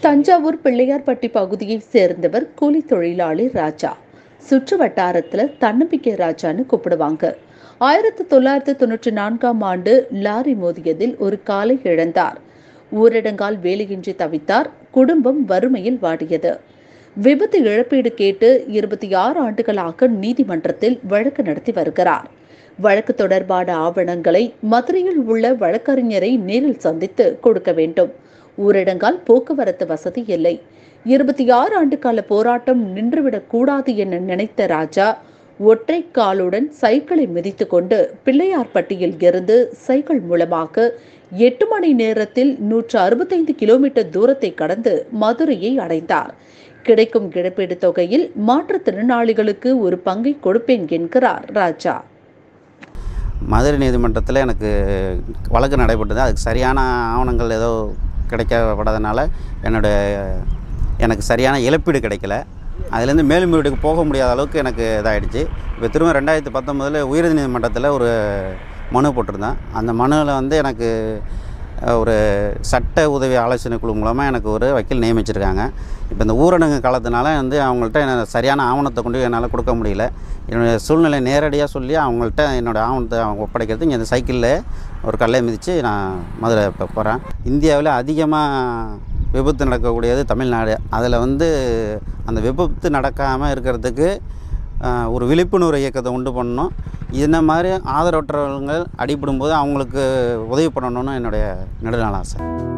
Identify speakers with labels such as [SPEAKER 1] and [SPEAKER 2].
[SPEAKER 1] தஞ்சாவூர் பிள்ளையார்பட்டி பகுதியைச் சேர்ந்தவர் கூலி தொழிலாளி ராஜா சுற்று வட்டாரத்தில் தன்னம்பிக்கை ராஜான்னு கூப்பிடுவாங்க ஆயிரத்தி தொள்ளாயிரத்தி தொண்ணூற்றி நான்காம் ஆண்டு லாரி மோதியதில் ஒரு காலை இழந்தார் ஊரடங்கால் வேலையின்றி தவித்தார் குடும்பம் வறுமையில் வாடியது விபத்து இழப்பீடு கேட்டு இருபத்தி ஆறு ஆண்டுகளாக நீதிமன்றத்தில் வழக்கு நடத்தி வருகிறார் வழக்கு தொடர்பான ஆவணங்களை மதுரையில் உள்ள வழக்கறிஞரை நேரில் சந்தித்து கொடுக்க வேண்டும் ஊரடங்கால் போக்குவரத்து வசதி இல்லை இருபத்தி ஆறு ஆண்டு கால போராட்டம் நின்றுவிடக் கூடாது என நினைத்த ராஜா ஒற்றை காலுடன் சைக்கிளை மிதித்து கொண்டு பிள்ளையார்பட்டியில் இருந்து சைக்கிள் மூலமாக எட்டு மணி நேரத்தில் நூற்று அறுபத்தைந்து கிலோமீட்டர் தூரத்தை கடந்து மதுரையை அடைந்தார் கிடைக்கும் இழப்பீடு தொகையில் மாற்றுத்திறனாளிகளுக்கு ஒரு பங்கை கொடுப்பேன் என்கிறார் ராஜா
[SPEAKER 2] மதுரை நீதிமன்றத்தில் எனக்கு வழக்கு நடைபெற்றது அதுக்கு சரியான ஆவணங்கள் ஏதோ கிடைக்கப்படாதனால என்னுடைய எனக்கு சரியான இழப்பீடு கிடைக்கல அதுலேருந்து மேலும் வீட்டுக்கு போக முடியாத அளவுக்கு எனக்கு இதாகிடுச்சு இப்போ திரும்ப ரெண்டாயிரத்தி பத்தொம்போதில் உயர் நீதிமன்றத்தில் ஒரு மனு போட்டிருந்தேன் அந்த மனுவில் வந்து எனக்கு அஹ், ஒரு சட்ட உதவி ஆலோசனை குழு மூலமாக எனக்கு ஒரு வக்கீல் நியமிச்சிருக்காங்க இப்போ இந்த ஊரடங்கு காலத்தினால வந்து அவங்கள்ட்ட என்ன சரியான ஆவணத்தை கொண்டு என்னால் கொடுக்க முடியல என்னுடைய சூழ்நிலை நேரடியாக சொல்லி அவங்கள்ட்ட என்னோடய ஆவணத்தை அவங்க ஒப்படைக்கிறது இங்கே இந்த சைக்கிளில் ஒரு கல்லை மிதித்து நான் மதுரை இப்போ போகிறேன் இந்தியாவில் அதிகமாக விபத்து நடக்கக்கூடியது தமிழ்நாடு அதில் வந்து அந்த விபத்து நடக்காமல் இருக்கிறதுக்கு ஆஹ், ஒரு விழிப்புணர்வு இயக்கத்தை உண்டு பண்ணணும் இந்த மாதிரி ஆதரவற்றவர்கள் அடிபடும் போது அவங்களுக்கு உதவி பண்ணணும்னு என்னுடைய நெடுநாள் ஆசை